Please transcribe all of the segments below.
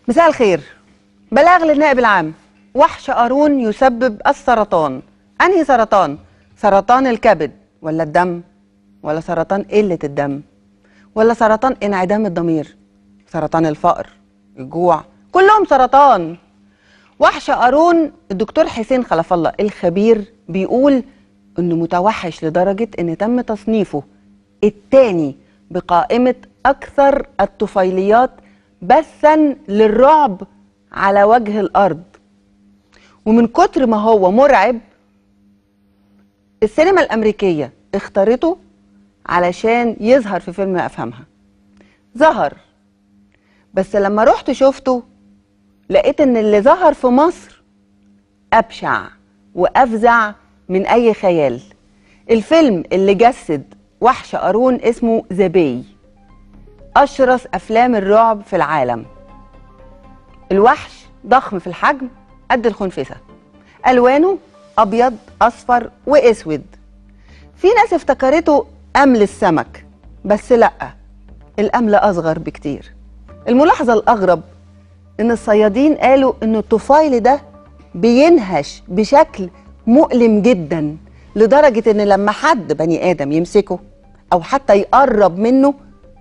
مساء الخير بلاغ للنائب العام وحش قارون يسبب السرطان انهي سرطان سرطان الكبد ولا الدم ولا سرطان قله الدم ولا سرطان انعدام الضمير سرطان الفقر الجوع كلهم سرطان وحش قارون الدكتور حسين خلف الله الخبير بيقول انه متوحش لدرجه ان تم تصنيفه الثاني بقائمه اكثر الطفيليات بثا للرعب على وجه الارض ومن كتر ما هو مرعب السينما الامريكيه اختارته علشان يظهر في فيلم افهمها ظهر بس لما رحت شفته لقيت ان اللي ظهر في مصر ابشع وافزع من اي خيال الفيلم اللي جسد وحش قارون اسمه ذا باي اشرس افلام الرعب في العالم الوحش ضخم في الحجم قد الخنفسه الوانه ابيض اصفر واسود في ناس افتكرته امل السمك بس لا الامل اصغر بكتير الملاحظه الاغرب ان الصيادين قالوا ان الطفيل ده بينهش بشكل مؤلم جدا لدرجه ان لما حد بني ادم يمسكه او حتى يقرب منه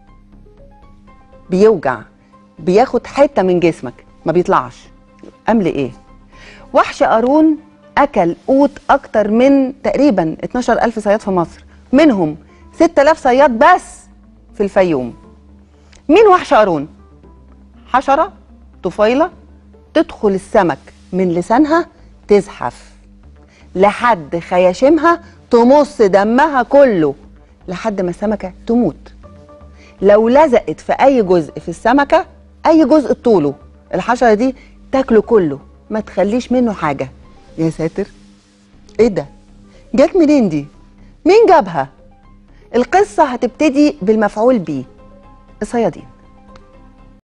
بيوجع بياخد حته من جسمك ما بيطلعش امل ايه وحش قارون اكل قوت اكتر من تقريبا 12000 صياد في مصر منهم 6000 صياد بس في الفيوم مين وحش قارون حشره طفيله تدخل السمك من لسانها تزحف لحد خياشمها تمص دمها كله لحد ما السمكه تموت لو لزقت في اي جزء في السمكه اي جزء طوله الحشره دي تاكله كله ما تخليش منه حاجه يا ساتر ايه ده جت منين دي مين جابها القصه هتبتدي بالمفعول بيه الصيادين